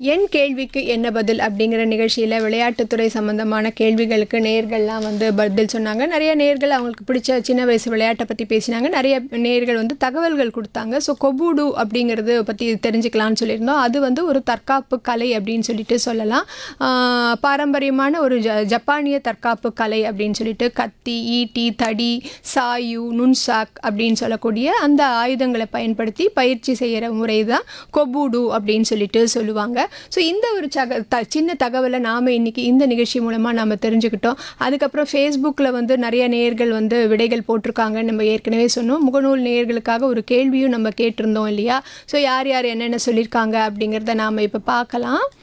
என் கேள்விக்கு என்ன பதில் அப்படிங்கிற நிகழ்ச்சியில் விளையாட்டுத்துறை சம்பந்தமான கேள்விகளுக்கு நேர்கள்லாம் வந்து பதில் சொன்னாங்க நிறைய நேர்கள் அவங்களுக்கு பிடிச்ச சின்ன வயசு விளையாட்டை பற்றி பேசினாங்க நிறைய நேர்கள் வந்து தகவல்கள் கொடுத்தாங்க ஸோ கொபுடு அப்படிங்கிறது பற்றி தெரிஞ்சுக்கலாம்னு சொல்லியிருந்தோம் அது வந்து ஒரு தற்காப்பு கலை அப்படின்னு சொல்லிட்டு சொல்லலாம் ஆஹ் பாரம்பரியமான ஒரு ஜ ஜப்பானிய தற்காப்பு கலை அப்படின்னு சொல்லிட்டு கத்தி ஈட்டி தடி சாயு நுண்சாக் அப்படின்னு சொல்லக்கூடிய அந்த ஆயுதங்களை பயன்படுத்தி பயிற்சி செய்கிற முறை தான் கொபுடு அப்படின்னு சொல்லிட்டு சொல்லுவாங்க ஸோ இந்த ஒரு சக த சின்ன தகவலை நாம் இன்னைக்கு இந்த நிகழ்ச்சி மூலமாக நாம் தெரிஞ்சுக்கிட்டோம் அதுக்கப்புறம் ஃபேஸ்புக்கில் வந்து நிறைய நேயர்கள் வந்து விடைகள் போட்டிருக்காங்க நம்ம ஏற்கனவே சொன்னோம் முகநூல் நேயர்களுக்காக ஒரு கேள்வியும் நம்ம கேட்டிருந்தோம் இல்லையா ஸோ யார் யார் என்னென்ன சொல்லியிருக்காங்க அப்படிங்கிறத நாம் இப்போ பார்க்கலாம்